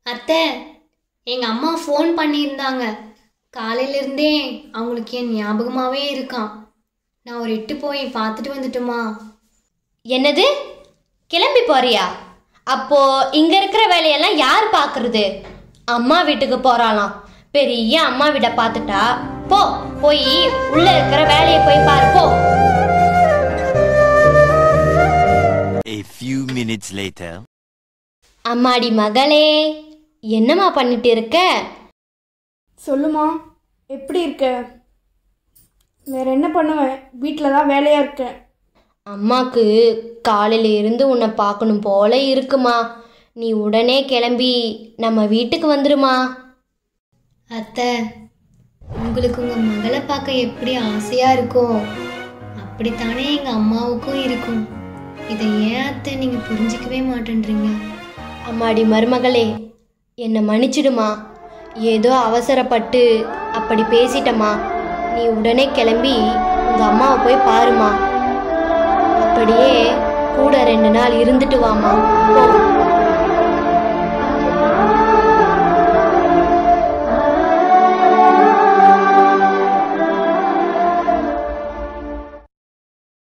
அத்தை எங்க அம்மா ஃபோன் பண்ணியிருந்தாங்க காலையில இருந்தே அவங்களுக்கு என் ஞாபகமாவே இருக்கான் நான் ஒரு எட்டு போய் பார்த்துட்டு வந்துட்டுமா என்னது கிளம்பி போறியா அப்போ இங்க இருக்கிற வேலையெல்லாம் யார் பார்க்கறது அம்மா வீட்டுக்கு போறாளாம் பெரிய அம்மா வீட பார்த்துட்டா போ போய் உள்ள இருக்கிற வேலையை போய் பாரு போ A few minutes later. அம்மாடி மகளே என்னம்மா பண்ணிட்டு இருக்க சொல்லுமா எப்படி இருக்க வேற என்ன பண்ணுவேன் வீட்டில் தான் வேலையாக இருக்கேன் அம்மாக்கு காலையில இருந்து உன்னை பார்க்கணும் போல இருக்குமா நீ உடனே கிளம்பி நம்ம வீட்டுக்கு வந்துருமா அத்தை உங்களுக்கு உங்க மகளை பார்க்க எப்படி ஆசையா இருக்கும் அப்படித்தானே எங்க அம்மாவுக்கும் இருக்கும் இதை ஏன் அத்தை நீங்க புரிஞ்சுக்கவே மாட்டேன்றீங்க அம்மாடி மருமகளே என்னை மன்னிச்சிடுமா ஏதோ அவசரப்பட்டு அப்படி பேசிட்டம்மா நீ உடனே கிளம்பி உங்க அம்மாவை போய் பாருமா அப்படியே கூட ரெண்டு நாள் இருந்துட்டு வாமா போ